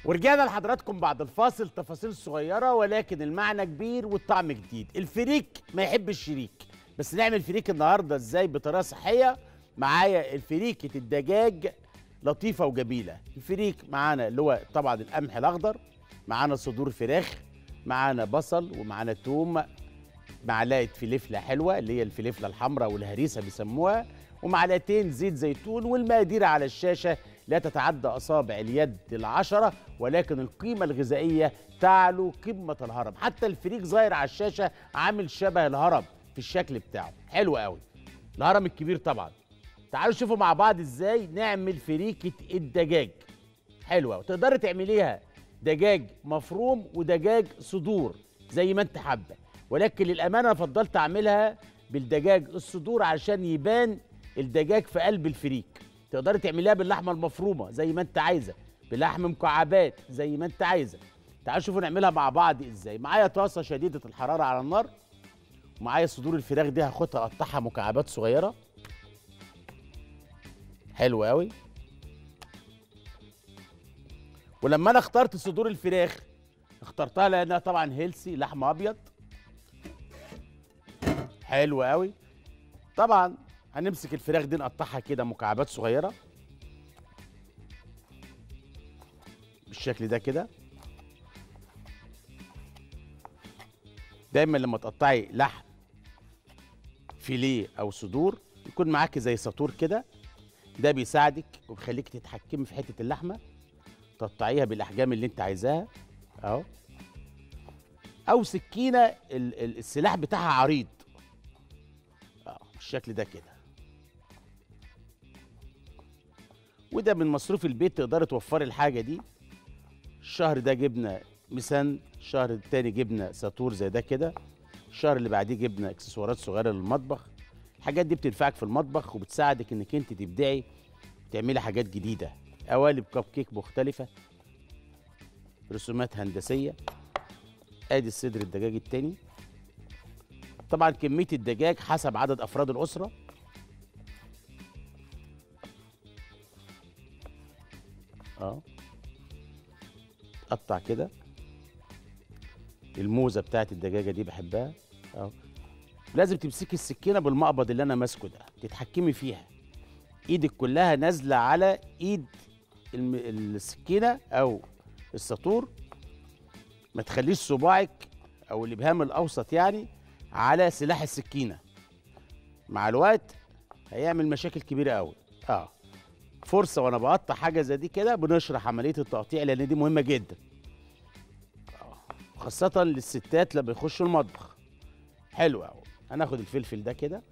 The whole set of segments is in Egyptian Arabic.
ورجعنا لحضراتكم بعد الفاصل تفاصيل صغيرة ولكن المعنى كبير والطعم جديد الفريك ما يحب الشريك بس نعمل فريك النهاردة ازاي بطريقة صحية معايا الفريكة الدجاج لطيفة وجميلة الفريك معانا اللي هو طبعا القمح الأخضر معانا صدور فراخ معانا بصل ومعانا توم معلقة فلفلة حلوة اللي هي الفلفلة الحمراء والهريسة بيسموها ومعلقتين زيت زيتون والمقادير على الشاشة لا تتعدى أصابع اليد العشرة ولكن القيمة الغذائية تعلو قمة الهرم حتى الفريك ظاهر على الشاشة عامل شبه الهرم في الشكل بتاعه حلو قوي الهرم الكبير طبعا تعالوا شوفوا مع بعض ازاي نعمل فريكة الدجاج حلوة وتقدري تعمليها دجاج مفروم ودجاج صدور زي ما انت حابة ولكن للأمانة أنا فضلت أعملها بالدجاج الصدور عشان يبان الدجاج في قلب الفريك تقدري تعمليها باللحمة المفرومة زي ما انت عايزة بلحم مكعبات زي ما انت عايزة تعالوا شوفوا نعملها مع بعض ازاي معايا طاسة شديدة الحرارة على النار ومعايا صدور الفراخ دي هاخدها اقطعها مكعبات صغيرة حلو قوي ولما انا اخترت صدور الفراخ اخترتها لانها طبعا هيلسي لحم ابيض حلو قوي طبعا هنمسك الفراخ دي نقطعها كده مكعبات صغيره بالشكل ده كده دايما لما تقطعي لحم فيليه او صدور يكون معاكي زي ساطور كده ده بيساعدك وبيخليك تتحكمي في حته اللحمه تقطعيها بالاحجام اللي انت عايزاها اهو او سكينه ال- ال- السلاح بتاعها عريض اه بالشكل ده كده وده من مصروف البيت تقدري توفري الحاجه دي الشهر ده جبنا مسن الشهر التاني جبنا ساتور زي ده كده الشهر اللي بعديه جبنا اكسسوارات صغيره للمطبخ الحاجات دي بتنفعك في المطبخ وبتساعدك انك انت تبدعي وتعملي حاجات جديده قوالب كب كيك مختلفه رسومات هندسيه ادي الصدر الدجاج التاني طبعا كميه الدجاج حسب عدد افراد الاسره اه قطع كده الموزه بتاعت الدجاجه دي بحبها اه لازم تمسكي السكينه بالمقبض اللي انا ماسكه ده تتحكمي فيها ايدك كلها نازله على ايد الم... السكينه او الساطور ما تخليش صباعك او الابهام الاوسط يعني على سلاح السكينه مع الوقت هيعمل مشاكل كبيره قوي اه فرصه وانا بقطع حاجه زي دي كده بنشرح عمليه التقطيع لان دي مهمه جدا آه، خاصه للستات لما يخشوا المطبخ حلو قوي هناخد الفلفل ده كده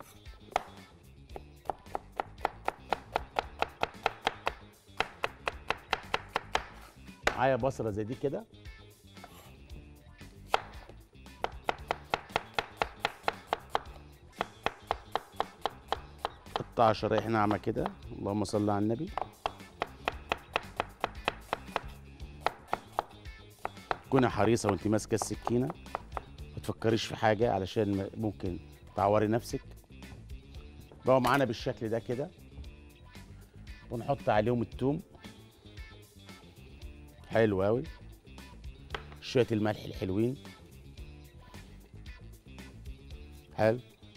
معايا بصله زي دي كده قطع شرايح ناعمه كده اللهم صل على النبي كوني حريصه وانت ماسكه السكينه ما تفكريش في حاجه علشان ما- ممكن تعوري نفسك بقوا معانا بالشكل ده كده ونحط عليهم التوم حلو قوي شويه الملح الحلوين حلو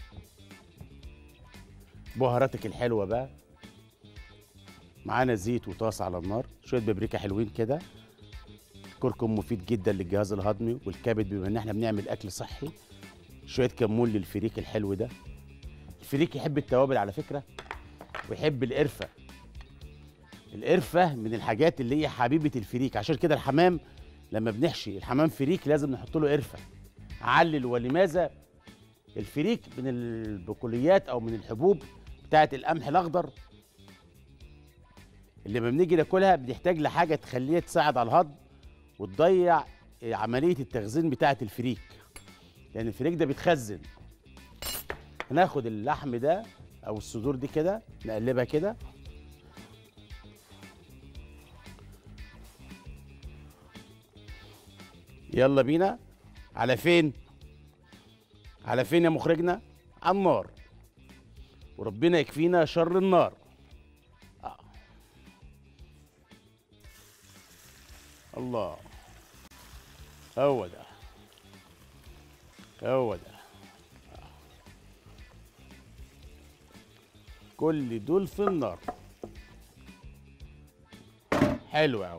بهاراتك الحلوه بقى معانا زيت وطاسه على النار شويه بابريكا حلوين كده الكركم مفيد جدا للجهاز الهضمي والكبد بما ان احنا بنعمل اكل صحي شويه كمون للفريك الحلو ده الفريك يحب التوابل على فكره ويحب القرفه القرفه من الحاجات اللي هي حبيبه الفريك عشان كده الحمام لما بنحشي الحمام فريك لازم نحط له قرفه علل ولماذا الفريك من البقوليات او من الحبوب بتاعه القمح الاخضر اللي لما بنيجي ناكلها بنحتاج لحاجه تخليها تساعد على الهضم وتضيع عمليه التخزين بتاعه الفريك لان الفريك ده بيتخزن هناخد اللحم ده او الصدور دي كده نقلبها كده يلا بينا على فين على فين يا مخرجنا على النار وربنا يكفينا شر النار آه. الله هو ده هو ده كل دول في النار حلو قوي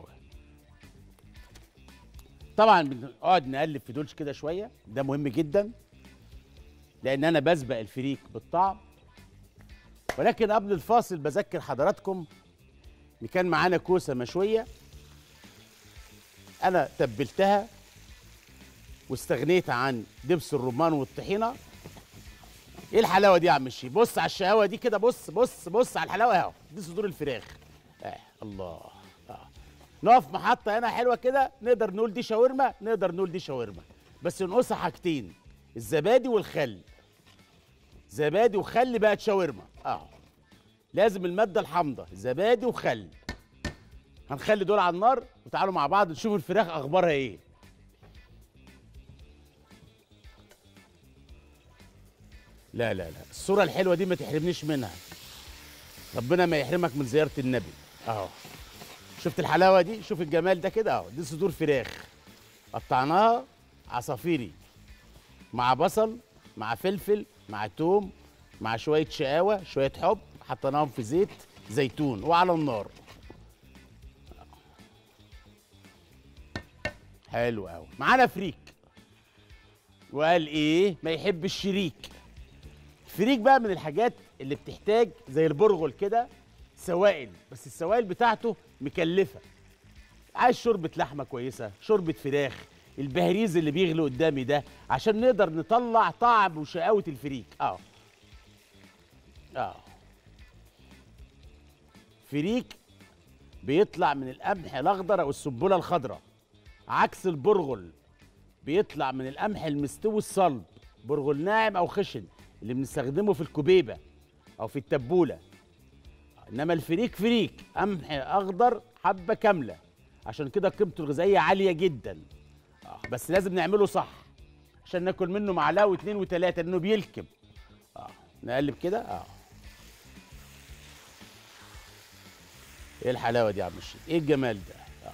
طبعا بنقعد نقلب في دولش كده شويه ده مهم جدا لان انا بسبق الفريك بالطعم ولكن قبل الفاصل بذكر حضراتكم ان كان معانا كوسه مشويه انا تبلتها واستغنيت عن دبس الرمان والطحينه ايه الحلاوه دي يا عم الشيف بص على الشقاوه دي كده بص بص بص على الحلاوه اهو دي صدور الفراخ اه الله اه نقف محطه هنا حلوه كده نقدر نقول دي شاورما نقدر نقول دي شاورما بس نقصها حاجتين الزبادي والخل زبادي وخل بقت شاورما اه لازم الماده الحامضه زبادي وخل هنخلي دول على النار وتعالوا مع بعض نشوف الفراخ اخبارها ايه لا لا لا الصوره الحلوه دي ما تحرمنيش منها ربنا ما يحرمك من زياره النبي اهو شفت الحلاوه دي شوف الجمال ده كده اهو دي صدور فراخ قطعناها عصافيري مع بصل مع فلفل مع توم مع شويه شقاوه شويه حب حطيناهم في زيت زيتون وعلى النار حلو قوي معانا فريك وقال ايه ما يحب الشريك الفريك بقى من الحاجات اللي بتحتاج زي البرغل كده سوائل بس السوائل بتاعته مكلفه عايز شوربه لحمه كويسه شوربه فراخ البهريز اللي بيغلي قدامي ده عشان نقدر نطلع طعم وشقاوه الفريك اه اه فريك بيطلع من القمح الاخضر او السبوله الخضراء عكس البرغل بيطلع من القمح المستوي الصلب برغل ناعم او خشن اللي بنستخدمه في الكبيبه او في التبوله انما الفريك فريك قمح اخضر حبه كامله عشان كده قيمته الغذائيه عاليه جدا آه بس لازم نعمله صح عشان ناكل منه معلقه واثنين وثلاثه لانه بيلكم اه نقلب كده اه ايه الحلاوه دي يا عم الشيخ ايه الجمال ده آه.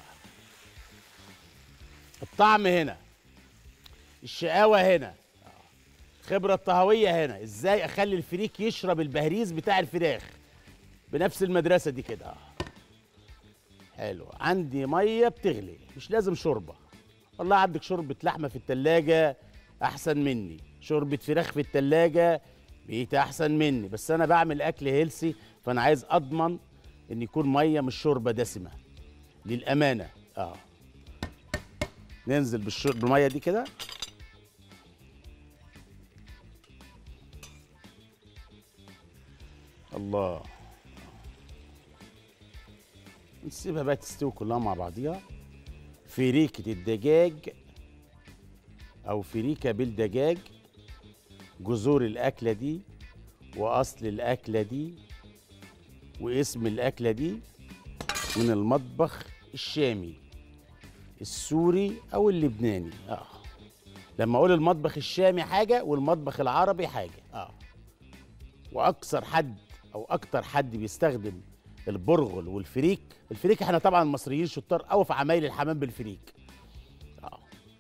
الطعم هنا الشقاوه هنا الخبره الطهويه هنا ازاي اخلي الفريك يشرب البهريز بتاع الفراخ بنفس المدرسه دي كده آه. حلو عندي ميه بتغلي مش لازم شوربه والله عندك شوربه لحمه في التلاجة احسن مني شوربه فراخ في التلاجة بقيت احسن مني بس انا بعمل اكل هيلسي فانا عايز اضمن ان يكون ميه مش شوربه دسمه للامانه اه ننزل بالشرب بالميه دي كده الله نسيبها بقى تستوي كلها مع بعضيها فريكة الدجاج أو فريكة بالدجاج جذور الأكلة دي وأصل الأكلة دي واسم الأكلة دي من المطبخ الشامي السوري أو اللبناني آه لما أقول المطبخ الشامي حاجة والمطبخ العربي حاجة آه وأكثر حد أو أكتر حد بيستخدم البرغل والفريك الفريك احنا طبعا المصريين شطار قوي في عمايل الحمام بالفريك اه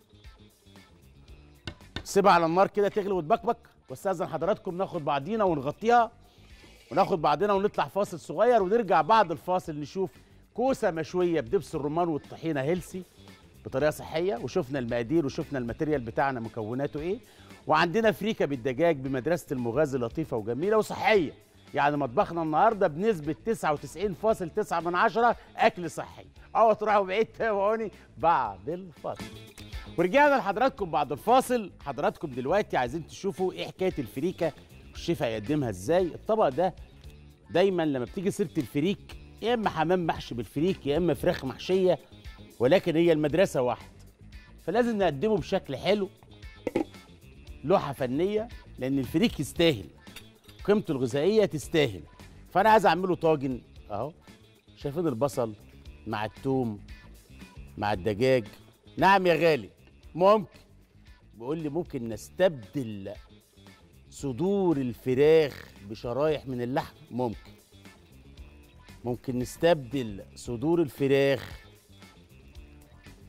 سيبها على النار كده تغلي وتبكبك واستاذن حضراتكم ناخد بعضينا ونغطيها وناخد بعضنا ونطلع فاصل صغير ونرجع بعد الفاصل نشوف كوسه مشويه بدبس الرمان والطحينه هيلسي بطريقه صحيه وشفنا المقادير وشفنا الماتيريال بتاعنا مكوناته ايه وعندنا فريكه بالدجاج بمدرسه المغازي لطيفه وجميله وصحيه يعني مطبخنا النهارده بنسبه 99.9 من عشرة اكل صحي اوعوا تروحوا بعيد تابعوني بعد الفاصل ورجعنا لحضراتكم بعد الفاصل حضراتكم دلوقتي عايزين تشوفوا ايه حكايه الفريكه والشيف هيقدمها ازاي الطبق ده دايما لما بتيجي سيره الفريك يا اما حمام محشي بالفريك يا اما فراخ محشيه ولكن هي المدرسه واحده فلازم نقدمه بشكل حلو لوحه فنيه لان الفريك يستاهل قيمته الغذائيه تستاهل فانا عايز اعمله طاجن اهو شايفين البصل مع التوم مع الدجاج نعم يا غالي ممكن بيقول لي ممكن نستبدل صدور الفراخ بشرايح من اللحم ممكن ممكن نستبدل صدور الفراخ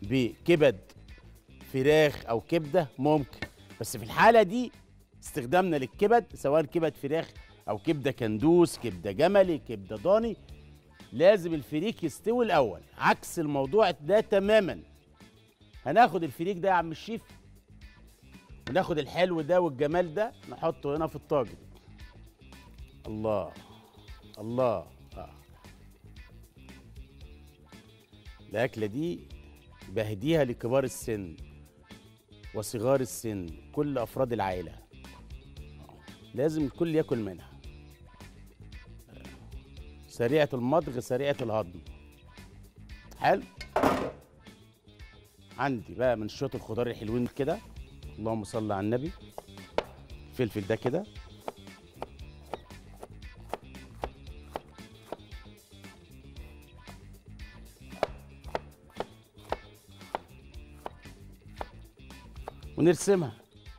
بكبد فراخ او كبده ممكن بس في الحاله دي استخدامنا للكبد سواء كبد فراخ او كبده كندوس كبده جملي كبده ضاني لازم الفريك يستوي الاول عكس الموضوع ده تماما هناخد الفريك ده يا عم الشيف وناخد الحلو ده والجمال ده نحطه هنا في الطاجن الله الله آه. الأكلة دي بهديها لكبار السن وصغار السن كل أفراد العائلة آه. لازم الكل ياكل منها آه. سريعة المضغ سريعة الهضم حلو عندي بقى من شوية الخضار الحلوين كده اللهم صل على النبي الفلفل ده كده ونرسمها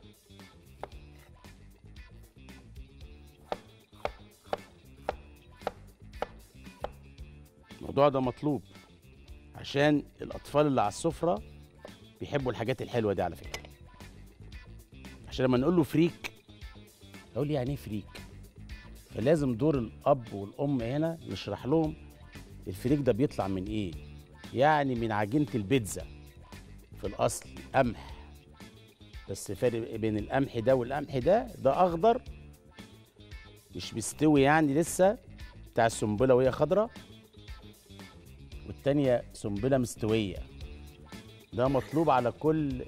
الموضوع ده مطلوب عشان الأطفال اللي على السفرة بيحبوا الحاجات الحلوة دي على فكرة عشان لما نقول له فريك يقول لي يعني ايه فريك فلازم دور الأب والأم هنا نشرح لهم الفريك ده بيطلع من ايه يعني من عجينة البيتزا في الأصل قمح بس فرق بين القمح ده والقمح ده ده اخضر مش مستوي يعني لسه بتاع السنبله وهي خضراء والتانية سنبله مستويه ده مطلوب على كل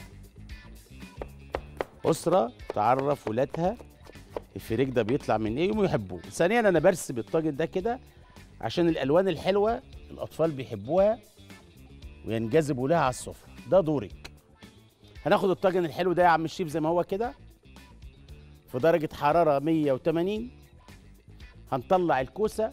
اسره تعرف ولادها الفريك ده بيطلع من ايه ويحبوه ثانيا انا برسم الطاجن ده كده عشان الالوان الحلوه الاطفال بيحبوها وينجذبوا لها على السفره ده دورك هناخد الطاجن الحلو ده يا عم الشيف زي ما هو كده في درجة حرارة 180 هنطلع الكوسة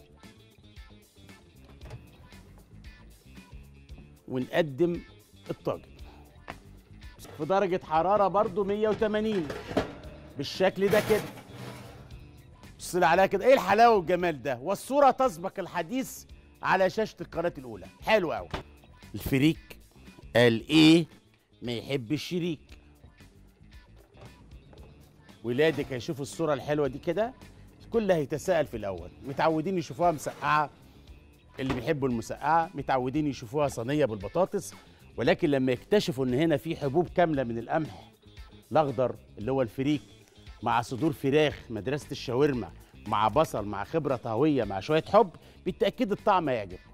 ونقدم الطاجن في درجة حرارة برضو 180 بالشكل ده كده بص لي عليها كده ايه الحلاوة والجمال ده والصورة تسبق الحديث على شاشة القناة الأولى حلو قوي الفريك قال ايه ما يحب الشريك ولادك هيشوفوا الصورة الحلوة دي كده كل هيتساءل في الأول متعودين يشوفوها مسقعة اللي بيحبوا المسقعة متعودين يشوفوها صينية بالبطاطس ولكن لما يكتشفوا إن هنا في حبوب كاملة من القمح الأخضر اللي هو الفريك مع صدور فراخ مدرسة الشاورما مع بصل مع خبرة طهوية مع شوية حب بالتأكيد الطعم هيعجبكم